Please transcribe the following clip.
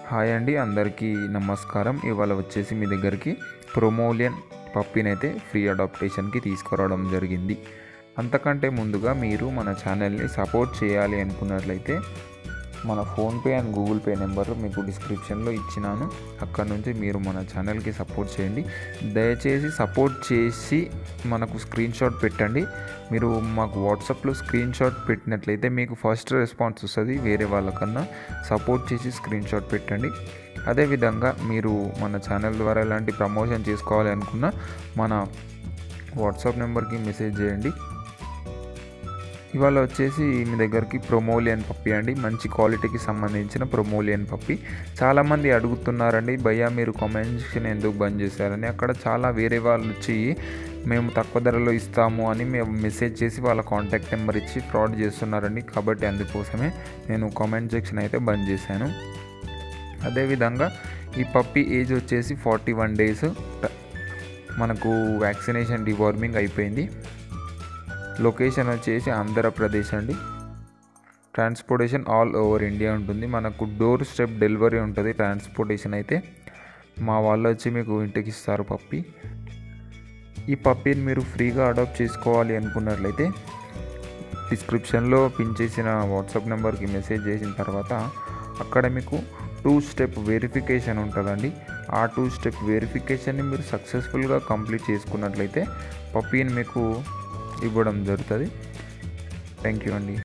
hi అండి అందరికీ నమస్కారం ఇవాళ వచ్చేసి మీ దగ్గరికి ప్రొమోలియన్ పప్పీని అయితే ఫ్రీ అడాప్టేషన్కి తీసుకురావడం జరిగింది అంతకంటే ముందుగా మీరు మన ఛానల్ని సపోర్ట్ చేయాలి అనుకున్నట్లయితే మన PhonePe and Google Pay number మీకు డిస్క్రిప్షన్లో ఇచ్చినాను అక్కడ నుంచి మీరు మన ఛానల్కి సపోర్ట్ చేయండి దయచేసి సపోర్ట్ చేసి మనకు స్క్రీన్ షాట్ పెట్టండి మీరు మాకు వాట్సాప్లో స్క్రీన్ షాట్ పెట్టినట్లయితే మీకు ఫస్ట్ రెస్పాన్స్ వస్తుంది వేరే వాళ్ళకన్నా సపోర్ట్ చేసి స్క్రీన్ షాట్ పెట్టండి అదేవిధంగా మీరు మన ఛానల్ ద్వారా ఎలాంటి ప్రమోషన్ చేసుకోవాలి అనుకున్నా మన వాట్సాప్ నెంబర్కి మెసేజ్ చేయండి ఇవాళ వచ్చేసి మీ దగ్గరికి ప్రొమోలియన్ పప్పి అండి మంచి క్వాలిటీకి సంబంధించిన ప్రొమోలియన్ పప్పి చాలామంది అడుగుతున్నారండి భయ్యా మీరు కామెంట్ సెక్షన్ ఎందుకు బంద్ చేశారని అక్కడ చాలా వేరే వాళ్ళు వచ్చి మేము తక్కువ ధరలో ఇస్తాము అని మేము మెసేజ్ చేసి వాళ్ళ కాంటాక్ట్ నెంబర్ ఇచ్చి ఫ్రాడ్ చేస్తున్నారండి కాబట్టి అందుకోసమే నేను కామెంట్ సెక్షన్ అయితే బంద్ చేశాను అదేవిధంగా ఈ పప్పి ఏజ్ వచ్చేసి ఫార్టీ వన్ డేస్ మనకు వ్యాక్సినేషన్ డివార్మింగ్ అయిపోయింది లొకేషన్ వచ్చేసి ఆంధ్రప్రదేశ్ అండి ట్రాన్స్పోర్టేషన్ ఆల్ ఓవర్ ఇండియా ఉంటుంది మనకు డోర్ స్టెప్ డెలివరీ ఉంటుంది ట్రాన్స్పోర్టేషన్ అయితే మా వాళ్ళు వచ్చి మీకు ఇంటికి ఇస్తారు పప్పి ఈ పప్పీని మీరు ఫ్రీగా అడాప్ట్ చేసుకోవాలి అనుకున్నట్లయితే డిస్క్రిప్షన్లో పిన్ చేసిన వాట్సాప్ నెంబర్కి మెసేజ్ చేసిన తర్వాత అక్కడ మీకు టూ స్టెప్ వెరిఫికేషన్ ఉంటుందండి ఆ టూ స్టెప్ వెరిఫికేషన్ని మీరు సక్సెస్ఫుల్గా కంప్లీట్ చేసుకున్నట్లయితే పప్పీని మీకు ఇవ్వడం జరుగుతుంది థ్యాంక్ యూ అండి